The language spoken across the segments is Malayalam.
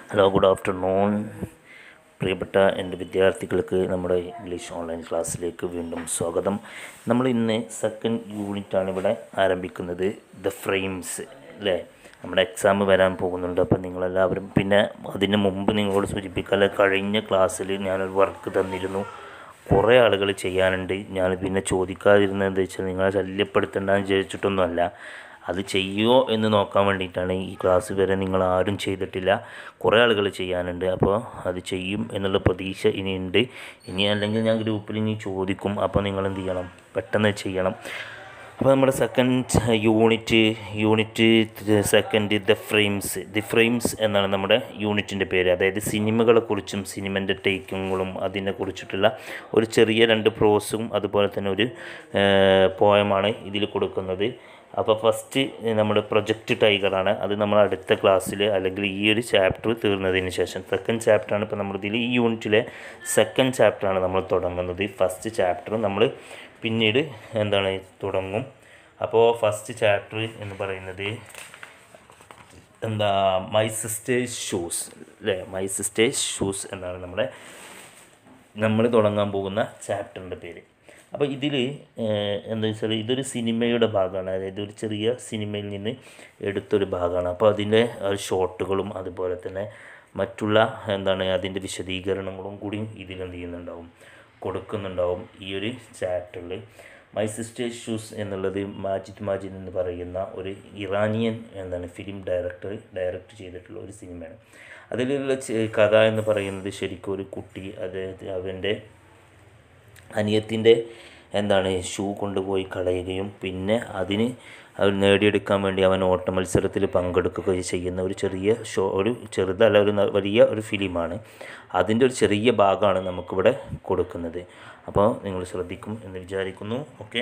ഹലോ ഗുഡ് ആഫ്റ്റർനൂൺ പ്രിയപ്പെട്ട എൻ്റെ വിദ്യാർത്ഥികൾക്ക് നമ്മുടെ ഇംഗ്ലീഷ് ഓൺലൈൻ ക്ലാസ്സിലേക്ക് വീണ്ടും സ്വാഗതം നമ്മൾ ഇന്ന് സെക്കൻഡ് യൂണിറ്റാണ് ഇവിടെ ആരംഭിക്കുന്നത് ദ ഫ്രെയിംസ് അല്ലേ നമ്മുടെ എക്സാം വരാൻ പോകുന്നുണ്ട് അപ്പോൾ നിങ്ങളെല്ലാവരും പിന്നെ അതിന് മുമ്പ് നിങ്ങളോട് സൂചിപ്പിക്കാതെ കഴിഞ്ഞ ക്ലാസ്സിൽ ഞാനൊരു വർക്ക് തന്നിരുന്നു കുറേ ആളുകൾ ചെയ്യാനുണ്ട് ഞാൻ പിന്നെ ചോദിക്കാതിരുന്നത് എന്താ വെച്ചാൽ നിങ്ങളെ ശല്യപ്പെടുത്തേണ്ടെന്ന് വിചാരിച്ചിട്ടൊന്നുമല്ല അത് ചെയ്യുമോ എന്ന് നോക്കാൻ വേണ്ടിയിട്ടാണ് ഈ ക്ലാസ് വരെ നിങ്ങൾ ആരും ചെയ്തിട്ടില്ല കുറേ ആളുകൾ ചെയ്യാനുണ്ട് അപ്പോൾ അത് ചെയ്യും എന്നുള്ള പ്രതീക്ഷ ഇനിയുണ്ട് ഇനി അല്ലെങ്കിൽ ഞാൻ ഗ്രൂപ്പിൽ ഇനി ചോദിക്കും അപ്പോൾ നിങ്ങൾ എന്ത് ചെയ്യണം പെട്ടെന്ന് ചെയ്യണം അപ്പോൾ നമ്മുടെ second unit unit second the frames the frames എന്നാണ് നമ്മുടെ യൂണിറ്റിൻ്റെ പേര് അതായത് സിനിമകളെക്കുറിച്ചും സിനിമൻ്റെ ടേക്കിങ്ങുകളും അതിനെ കുറിച്ചിട്ടുള്ള ഒരു ചെറിയ രണ്ട് പ്രോസും അതുപോലെ തന്നെ ഒരു പോയമാണ് ഇതിൽ കൊടുക്കുന്നത് അപ്പോൾ ഫസ്റ്റ് നമ്മുടെ പ്രൊജക്റ്റ് ടൈഗറാണ് അത് നമ്മൾ അടുത്ത ക്ലാസ്സിൽ അല്ലെങ്കിൽ ഈ ഒരു ചാപ്റ്റർ തീർന്നതിന് ശേഷം സെക്കൻഡ് ചാപ്റ്ററാണ് ഇപ്പോൾ നമ്മളിതിൽ ഈ യൂണിറ്റിലെ സെക്കൻഡ് ചാപ്റ്ററാണ് നമ്മൾ തുടങ്ങുന്നത് ഫസ്റ്റ് ചാപ്റ്റർ നമ്മൾ പിന്നീട് എന്താണ് തുടങ്ങും അപ്പോൾ ഫസ്റ്റ് ചാപ്റ്റർ എന്ന് പറയുന്നത് എന്താ മൈ സിസ്റ്റേഴ്സ് ഷൂസ് അല്ലേ മൈ സിസ്റ്റേഴ്സ് ഷൂസ് എന്നാണ് നമ്മുടെ നമ്മൾ തുടങ്ങാൻ പോകുന്ന ചാപ്റ്ററിൻ്റെ പേര് അപ്പോൾ ഇതിൽ എന്താ വെച്ചാൽ ഇതൊരു സിനിമയുടെ ഭാഗമാണ് അതായത് ഒരു ചെറിയ സിനിമയിൽ നിന്ന് എടുത്തൊരു ഭാഗമാണ് അപ്പോൾ അതിൻ്റെ ഷോട്ടുകളും അതുപോലെ തന്നെ മറ്റുള്ള എന്താണ് അതിൻ്റെ വിശദീകരണങ്ങളും കൂടി ഇതിൽ എന്ത് ചെയ്യുന്നുണ്ടാവും കൊടുക്കുന്നുണ്ടാവും ഈ ഒരു ചാപ്റ്ററിൽ മൈ സിസ്റ്റേഴ്സ് ഷൂസ് എന്നുള്ളത് മാജിദ് മാജിദ് എന്ന് പറയുന്ന ഒരു ഇറാനിയൻ എന്താണ് ഫിലിം ഡയറക്ടർ ഡയറക്റ്റ് ചെയ്തിട്ടുള്ള ഒരു സിനിമയാണ് അതിലുള്ള കഥ എന്ന് പറയുന്നത് ശരിക്കും ഒരു കുട്ടി അതായത് അവൻ്റെ അനിയത്തിൻ്റെ എന്താണ് ഷൂ കൊണ്ടുപോയി കളയുകയും പിന്നെ അതിന് അവർ നേടിയെടുക്കാൻ വേണ്ടി അവൻ ഓട്ട മത്സരത്തിൽ പങ്കെടുക്കുകയും ചെയ്യുന്ന ഒരു ചെറിയ ഷോ ഒരു ചെറുതല്ല ഒരു വലിയ ഒരു ഫിലിമാണ് അതിൻ്റെ ഒരു ചെറിയ ഭാഗമാണ് നമുക്കിവിടെ കൊടുക്കുന്നത് അപ്പോൾ നിങ്ങൾ ശ്രദ്ധിക്കും എന്ന് വിചാരിക്കുന്നു ഓക്കെ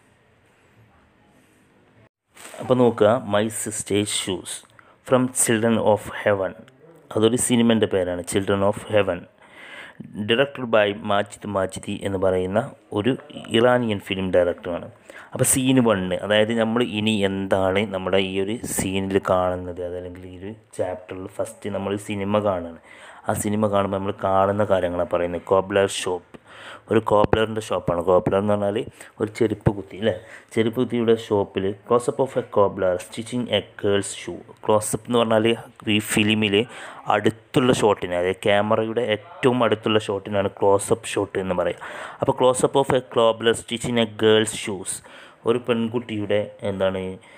അപ്പോൾ നോക്കുക my sister's shoes from children of heaven അതൊരു സിനിമൻ്റെ പേരാണ് children of heaven directed by Majid Majidi എന്ന് പറയുന്ന ഒരു ഇറാനിയൻ ഫിലിം ഡയറക്ടറാണ് അപ്പോൾ സീൻ വണ്ണ് അതായത് നമ്മൾ ഇനി എന്താണ് നമ്മുടെ ഈ ഒരു സീനിൽ കാണുന്നത് അതല്ലെങ്കിൽ ഈ ഒരു ചാപ്റ്ററിൽ ഫസ്റ്റ് നമ്മൾ സിനിമ കാണുകയാണ് ആ സിനിമ കാണുമ്പോൾ നമ്മൾ കാണുന്ന കാര്യങ്ങളാണ് പറയുന്നത് കോബ്ലർ ഷോപ്പ് ഒരു കോബ്ലറിൻ്റെ ഷോപ്പാണ് കോബ്ലർ എന്ന് പറഞ്ഞാൽ ഒരു ചെരുപ്പ് കുത്തി അല്ലേ ചെരുപ്പ് കുത്തിയുടെ ഷോപ്പിൽ closeup of a cobbler stitching a girl's shoe closeup എന്ന് പറഞ്ഞാൽ ഈ ഫിലിമിൽ അടുത്തുള്ള ഷോട്ടിന് അതായത് ക്യാമറയുടെ ഏറ്റവും അടുത്തുള്ള ഷോട്ടിനാണ് ക്ലോസപ്പ് ഷോട്ട് എന്ന് പറയുക അപ്പോൾ closeup of a cobbler stitching a girl's shoes ഒരു പെൺകുട്ടിയുടെ എന്താണ്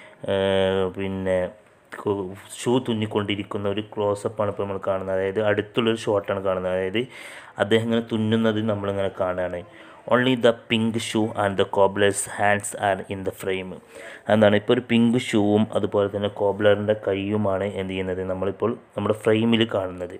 പിന്നെ ഷൂ തുന്നിക്കൊണ്ടിരിക്കുന്ന ഒരു ക്ലോസപ്പാണ് ഇപ്പോൾ നമ്മൾ കാണുന്നത് അതായത് അടുത്തുള്ളൊരു ഷോട്ടാണ് കാണുന്നത് അതായത് അദ്ദേഹം ഇങ്ങനെ തുന്നുന്നത് നമ്മളിങ്ങനെ കാണുകയാണ് only the pink shoe and the cobbler's hands are in the frame എന്താണ് ഇപ്പോൾ ഒരു പിങ്ക് ഷൂവും അതുപോലെ തന്നെ കോബ്ലറിൻ്റെ കൈയുമാണ് എന്ത് ചെയ്യുന്നത് നമ്മളിപ്പോൾ നമ്മുടെ ഫ്രെയിമിൽ കാണുന്നത്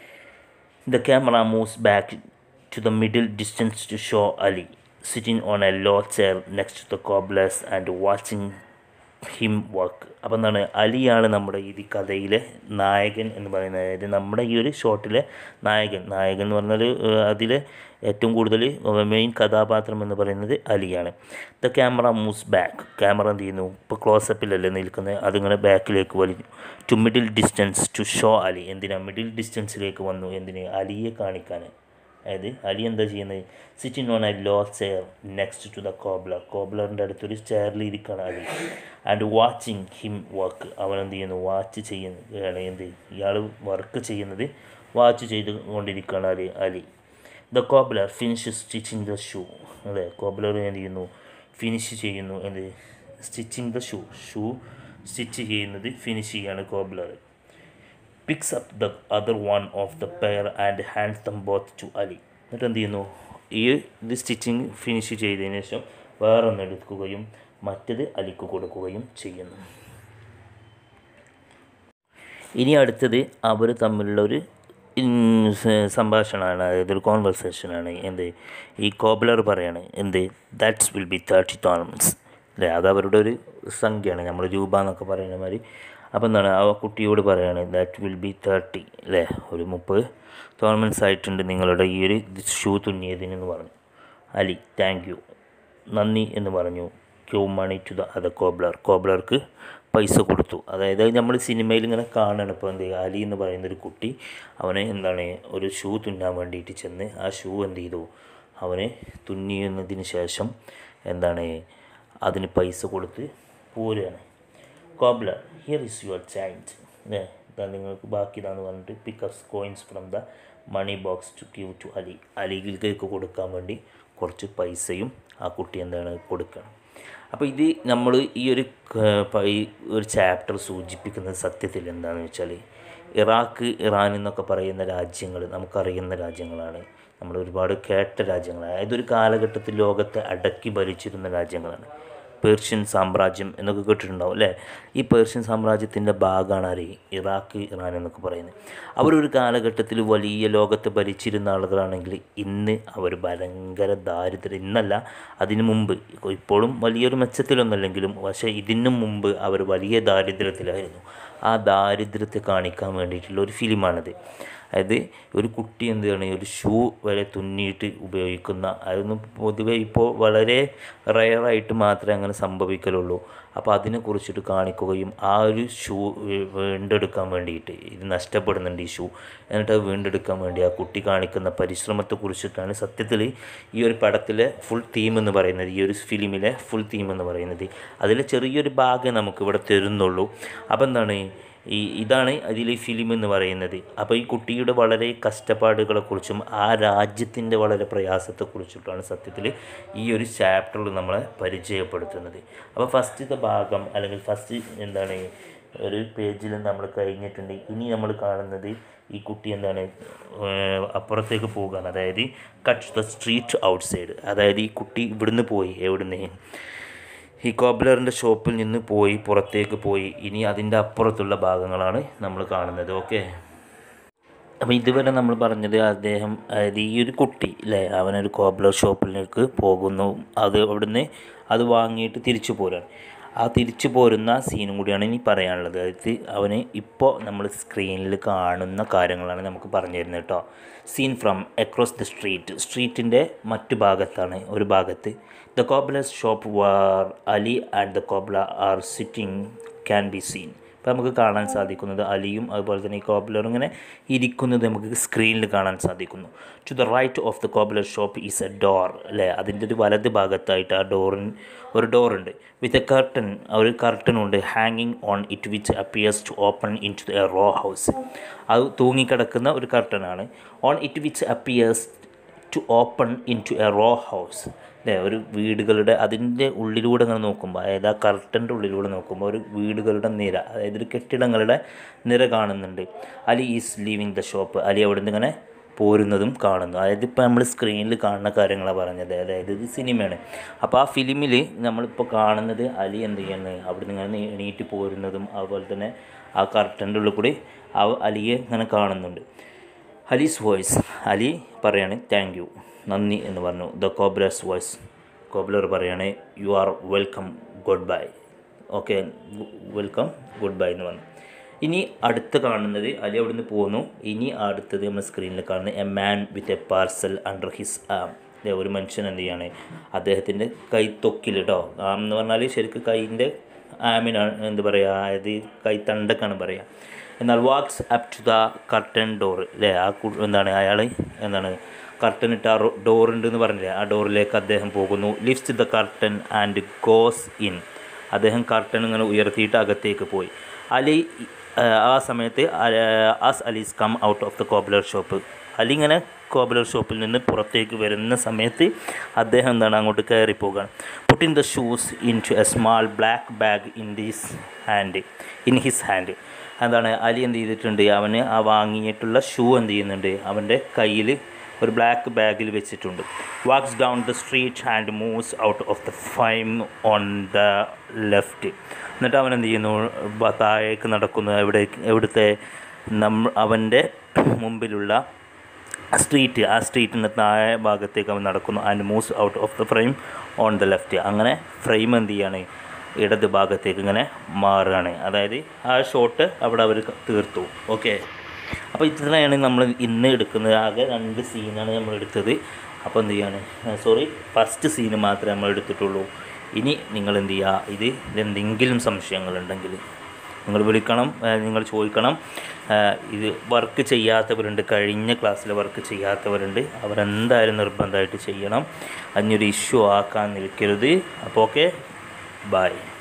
the camera moves back to the middle distance to show Ali sitting on a low chair next to the cobbler's and watching him work അപ്പോൾ എന്താണ് അലിയാണ് നമ്മുടെ ഈ കഥയിലെ നായകൻ എന്ന് പറയുന്നത് അതായത് നമ്മുടെ ഈ ഒരു ഷോട്ടിലെ നായകൻ നായകൻ എന്ന് പറഞ്ഞാൽ അതിലെ ഏറ്റവും കൂടുതൽ മെയിൻ കഥാപാത്രം എന്ന് പറയുന്നത് അലിയാണ് the camera moves back camera എന്ത് ചെയ്യുന്നു ഇപ്പോൾ ക്ലോസപ്പിലല്ലേ നിൽക്കുന്നത് അതിങ്ങനെ ബാക്കിലേക്ക് വലിഞ്ഞു to middle distance to show Ali എന്തിനാ മിഡിൽ ഡിസ്റ്റൻസിലേക്ക് വന്നു എന്തിന് അലിയെ കാണിക്കാൻ അതായത് അലി എന്താ ചെയ്യുന്നത് sitting on a low chair next to the cobbler കോബ്ലറിൻ്റെ അടുത്തൊരു ചെയറിൽ ഇരിക്കുകയാണ് Ali and watching him work അവൻ എന്ത് ചെയ്യുന്നു വാച്ച് ചെയ്യുന്നു എന്ത് ഇയാൾ വർക്ക് ചെയ്യുന്നത് വാച്ച് ചെയ്ത് കൊണ്ടിരിക്കുകയാണ് Ali Ali the cobbler finish stitching the shoe അതെ കോബ്ലർ എന്ത് ചെയ്യുന്നു ഫിനിഷ് ചെയ്യുന്നു എന്ത് stitching the shoe shoe stitch ചെയ്യുന്നത് ഫിനിഷ് ചെയ്യാണ് cobbler picks up the other one of the pair and hands them both to Ali എന്നിട്ട് എന്ത് ചെയ്യുന്നു ഈ ഇത് സ്റ്റിച്ചിങ് ഫിനിഷ് ചെയ്തതിന് ശേഷം വേറൊന്ന് എടുക്കുകയും മറ്റത് അലിക്ക് കൊടുക്കുകയും ചെയ്യുന്നു ഇനി അടുത്തത് അവർ തമ്മിലുള്ള ഒരു സംഭാഷണമാണ് അതായത് ഒരു കോൺവെർസേഷനാണ് എന്ത് ഈ കോബ്ലർ പറയാണ് എന്ത് that's will be thirty tomans അല്ലേ അത് അവരുടെ ഒരു സംഖ്യയാണ് നമ്മൾ രൂപ എന്നൊക്കെ പറയുന്ന മാതിരി അപ്പോൾ എന്താണ് ആ കുട്ടിയോട് പറയാണ് ദാറ്റ് വിൽ ബി തേർട്ടി അല്ലേ ഒരു മുപ്പത് ടോർണമെൻറ്റ്സ് ആയിട്ടുണ്ട് നിങ്ങളുടെ ഈ ഒരു ഷൂ തുന്നിയതിനെന്ന് പറഞ്ഞു അലി താങ്ക് യു നന്ദി എന്ന് പറഞ്ഞു ക്യൂ money to the other cobbler കോബ്ലർക്ക് പൈസ കൊടുത്തു അതായത് നമ്മൾ സിനിമയിൽ ഇങ്ങനെ കാണണം ഇപ്പോൾ എന്ത് ചെയ്യുക അലി എന്ന് പറയുന്ന ഒരു കുട്ടി അവനെ എന്താണ് ഒരു ഷൂ തുന്നാൻ വേണ്ടിയിട്ട് ചെന്ന് ആ ഷൂ എന്ത് ചെയ്തു അവനെ തുന്നിയതിന് ശേഷം എന്താണ് അതിന് പൈസ കൊടുത്ത് പോരുകയാണ് cobbler here is your child അല്ലേ ഇതാ നിങ്ങൾക്ക് ബാക്കി ഇതാന്ന് പറഞ്ഞിട്ട് picks up coins from the money box to give to Ali അലിയിലേക്ക് കൊടുക്കാൻ വേണ്ടി കുറച്ച് പൈസയും ആ കുട്ടി എന്താണ് കൊടുക്കണം അപ്പോൾ ഇത് നമ്മൾ ഈ ഒരു ക- പ- ഈ ഒരു ചാപ്റ്റർ സൂചിപ്പിക്കുന്നത് സത്യത്തിൽ എന്താണെന്ന് വെച്ചാൽ ഇറാഖ് ഇറാൻ എന്നൊക്കെ പറയുന്ന രാജ്യങ്ങൾ നമുക്കറിയുന്ന രാജ്യങ്ങളാണ് നമ്മൾ ഒരുപാട് കേട്ട രാജ്യങ്ങളാണ് അതായത് ഒരു കാലഘട്ടത്തിൽ ലോകത്തെ അടക്കി ഭരിച്ചിരുന്ന രാജ്യങ്ങളാണ് പേർഷ്യൻ സാമ്രാജ്യം എന്നൊക്കെ കേട്ടിട്ടുണ്ടാവും അല്ലേ ഈ പേർഷ്യൻ സാമ്രാജ്യത്തിൻ്റെ ഭാഗമാണ് ആര് ഇറാഖ് ഇറാൻ എന്നൊക്കെ പറയുന്നത് അവരൊരു കാലഘട്ടത്തിൽ വലിയ ലോകത്തെ ഭരിച്ചിരുന്ന ആളുകളാണെങ്കിൽ ഇന്ന് അവർ ഭയങ്കര ദാരിദ്ര്യം ഇന്നല്ല അതിനു മുമ്പ് ഇപ്പോഴും വലിയൊരു മെച്ചത്തിലൊന്നല്ലെങ്കിലും പക്ഷേ ഇതിനു മുമ്പ് അവർ വലിയ ദാരിദ്ര്യത്തിലായിരുന്നു ആ ദാരിദ്ര്യത്തെ കാണിക്കാൻ വേണ്ടിയിട്ടുള്ള ഒരു ഫിലിമാണിത് അതായത് ഒരു കുട്ടി എന്താണ് ഒരു ഷൂ വരെ തുന്നിയിട്ട് ഉപയോഗിക്കുന്ന അതൊന്നും പൊതുവെ ഇപ്പോൾ വളരെ റയറായിട്ട് മാത്രമേ അങ്ങനെ സംഭവിക്കലുള്ളൂ അപ്പോൾ അതിനെക്കുറിച്ചിട്ട് കാണിക്കുകയും ആ ഒരു ഷൂ വീണ്ടെടുക്കാൻ വേണ്ടിയിട്ട് ഇത് നഷ്ടപ്പെടുന്നുണ്ട് ഈ ഷൂ എന്നിട്ട് അത് വീണ്ടെടുക്കാൻ വേണ്ടി ആ കുട്ടി കാണിക്കുന്ന പരിശ്രമത്തെക്കുറിച്ചിട്ടാണ് സത്യത്തിൽ ഈ ഒരു പടത്തിലെ ഫുൾ തീം എന്ന് പറയുന്നത് ഈ ഒരു ഫിലിമിലെ ഫുൾ തീം എന്ന് പറയുന്നത് അതിലെ ചെറിയൊരു ഭാഗം നമുക്കിവിടെ തരുന്നുള്ളൂ അപ്പോൾ എന്താണ് ഈ ഇതാണ് അതിൽ ഈ ഫിലിം എന്ന് പറയുന്നത് അപ്പോൾ ഈ കുട്ടിയുടെ വളരെ കഷ്ടപ്പാടുകളെക്കുറിച്ചും ആ രാജ്യത്തിൻ്റെ വളരെ പ്രയാസത്തെക്കുറിച്ചിട്ടാണ് സത്യത്തിൽ ഈ ഒരു ചാപ്റ്ററിൽ നമ്മളെ പരിചയപ്പെടുത്തുന്നത് അപ്പോൾ ഫസ്റ്റത്തെ ഭാഗം അല്ലെങ്കിൽ ഫസ്റ്റ് എന്താണ് ഒരു പേജിൽ നമ്മൾ കഴിഞ്ഞിട്ടുണ്ട് ഇനി നമ്മൾ കാണുന്നത് ഈ കുട്ടി എന്താണ് ഏഹ് അപ്പുറത്തേക്ക് പോവുകയാണ് അതായത് cut the street outside അതായത് ഈ കുട്ടി ഇവിടുന്ന് പോയി എവിടുന്ന് ഈ കോബ്ലറിൻ്റെ ഷോപ്പിൽ നിന്ന് പോയി പുറത്തേക്ക് പോയി ഇനി അതിൻ്റെ അപ്പുറത്തുള്ള ഭാഗങ്ങളാണ് നമ്മൾ കാണുന്നത് ഓക്കെ അപ്പോൾ ഇതുവരെ നമ്മൾ പറഞ്ഞത് അദ്ദേഹം അതായത് ഈ ഒരു കുട്ടി അല്ലേ അവനൊരു കോബ്ലർ ഷോപ്പിലേക്ക് പോകുന്നു അത് അവിടുന്ന് അത് വാങ്ങിയിട്ട് തിരിച്ചു പോരാണ് ആ തിരിച്ചു പോരുന്ന സീനും കൂടിയാണ് ഇനി പറയാനുള്ളത് അതായത് അവന് ഇപ്പോൾ നമ്മൾ സ്ക്രീനിൽ കാണുന്ന കാര്യങ്ങളാണ് നമുക്ക് പറഞ്ഞു തരുന്നത് കേട്ടോ scene from across the street സ്ട്രീറ്റിൻ്റെ മറ്റു ഭാഗത്താണ് ഒരു ഭാഗത്ത് the cobbler's shop where Ali and the cobbler are sitting can be seen ഇപ്പോൾ നമുക്ക് കാണാൻ സാധിക്കുന്നത് അലിയും അതുപോലെ തന്നെ ഈ കോബ്ലറും ഇങ്ങനെ ഇരിക്കുന്നത് നമുക്ക് സ്ക്രീനിൽ കാണാൻ സാധിക്കുന്നു to the right of the cobbler shop is a door അല്ലേ അതിൻ്റെ ഒരു വലത് ഭാഗത്തായിട്ട് ആ ഡോറിന് ഒരു ഡോറുണ്ട് വിത്ത് എ കർട്ടൻ ഒരു കർട്ടനുണ്ട് ഹാങ്ങിങ് on it which appears to open into a row house അത് തൂങ്ങിക്കിടക്കുന്ന ഒരു കർട്ടനാണ് on it which appears to open into a row house അല്ലേ ഒരു വീടുകളുടെ അതിൻ്റെ ഉള്ളിലൂടെ ഇങ്ങനെ നോക്കുമ്പോൾ അതായത് ആ കർട്ടൻ്റെ ഉള്ളിലൂടെ നോക്കുമ്പോൾ ഒരു വീടുകളുടെ നിര അതായത് ഒരു കെട്ടിടങ്ങളുടെ നിര കാണുന്നുണ്ട് Ali is leaving the shop Ali അവിടെ നിന്ന് ഇങ്ങനെ പോരുന്നതും കാണുന്നു അതായത് ഇപ്പോൾ നമ്മൾ സ്ക്രീനിൽ കാണുന്ന കാര്യങ്ങളാണ് പറഞ്ഞത് അതായത് ഇത് സിനിമയാണ് അപ്പോൾ ആ ഫിലിമിൽ നമ്മളിപ്പോൾ കാണുന്നത് അലി എന്ത് ചെയ്യുന്നത് അവിടെ നിന്ന് ഇങ്ങനെ എണീറ്റ് പോരുന്നതും അതുപോലെ തന്നെ ആ കർട്ടൻ്റെ ഉള്ളിൽ കൂടി ആ അലിയെ ഇങ്ങനെ കാണുന്നുണ്ട് അലീസ് വോയിസ് അലി പറയാണ് താങ്ക് യു നന്ദി എന്ന് പറഞ്ഞു ദ കോബ്ലർസ് വോയിസ് കോബ്ലർ പറയാണ് you are welcome goodbye okay welcome goodbye എന്ന് പറഞ്ഞു ഇനി അടുത്ത് കാണുന്നത് അലി അവിടുന്ന് പോന്നു ഇനി അടുത്തത് നമ്മൾ സ്ക്രീനിൽ കാണുന്നത് a man with a parcel under his arm ഒരു മനുഷ്യൻ എന്ത് ചെയ്യാണ് അദ്ദേഹത്തിൻ്റെ കൈ തൊക്കിൽ കേട്ടോ ആം എന്ന് പറഞ്ഞാൽ ശരിക്കും കൈയിൻ്റെ ആമിനാണ് എന്താ പറയുക അതായത് കൈത്തണ്ടക്കാണ് പറയുക എന്നാൽ walks up to the curtain door അല്ലേ ആ കു എന്താണ് അയാൾ എന്താണ് കർട്ടൻ ഇട്ട ആ ഡോർ ഉണ്ട് എന്ന് പറഞ്ഞില്ലേ ആ ഡോറിലേക്ക് അദ്ദേഹം പോകുന്നു lift the curtain and goes in അദ്ദേഹം കർട്ടൻ ഇങ്ങനെ ഉയർത്തിയിട്ട് അകത്തേക്ക് പോയി അലി ആ, ആ സമയത്ത് as Ali's come out of the cobbler shop Ali ഇങ്ങനെ കോബ്ലർ ഷോപ്പിൽ നിന്ന് പുറത്തേക്ക് വരുന്ന സമയത്ത് അദ്ദേഹം എന്താണ് അങ്ങോട്ട് കയറി പോകുകയാണ് put in the shoes into a small black bag in this hand in his hand എന്താണ് അലി എന്ത് ചെയ്തിട്ടുണ്ട് അവന് ആ വാങ്ങിയിട്ടുള്ള ഷൂ എന്ത് ചെയ്യുന്നുണ്ട് അവൻ്റെ കയ്യിൽ ഒരു ബ്ലാക്ക് ബാഗിൽ വെച്ചിട്ടുണ്ട് walks down the street and moves out of the frame on the left എന്നിട്ട് അവൻ എന്ത് ചെയ്യുന്നു ബ- താഴേക്ക് നടക്കുന്നു എവിടെ എവിടുത്തെ നമ്മ അവൻ്റെ മുമ്പിലുള്ള സ്ട്രീറ്റ് ആ സ്ട്രീറ്റിൻ്റെ താഴെ ഭാഗത്തേക്ക് അവൻ നടക്കുന്നു and moves out of the frame on the left അങ്ങനെ ഫ്രെയിം എന്ത് ചെയ്യാണ് ഇടത് ഭാഗത്തേക്ക് ഇങ്ങനെ മാറുകയാണ് അതായത് ആ ഷോട്ട് അവിടെ അവർ തീർത്തു ഓക്കെ അപ്പോൾ ഇത്രയാണ് നമ്മൾ ഇന്ന് എടുക്കുന്നത് ആകെ രണ്ട് സീനാണ് നമ്മൾ എടുത്തത് അപ്പോൾ എന്ത് ചെയ്യാണ് സോറി ഫസ്റ്റ് സീന് മാത്രമേ നമ്മൾ എടുത്തിട്ടുള്ളൂ ഇനി നിങ്ങൾ എന്ത് ചെയ്യുക ഇത് എന്തെങ്കിലും സംശയങ്ങളുണ്ടെങ്കിൽ നിങ്ങൾ വിളിക്കണം ആ, നിങ്ങൾ ചോദിക്കണം ആ, ഇത് വർക്ക് ചെയ്യാത്തവരുണ്ട് കഴിഞ്ഞ ക്ലാസ്സിൽ വർക്ക് ചെയ്യാത്തവരുണ്ട് അവരെന്തായാലും നിർബന്ധമായിട്ട് ചെയ്യണം അതിനൊരു ഇഷ്യൂ ആക്കാൻ നിൽക്കരുത് അപ്പോൾ ഓക്കെ ബായ്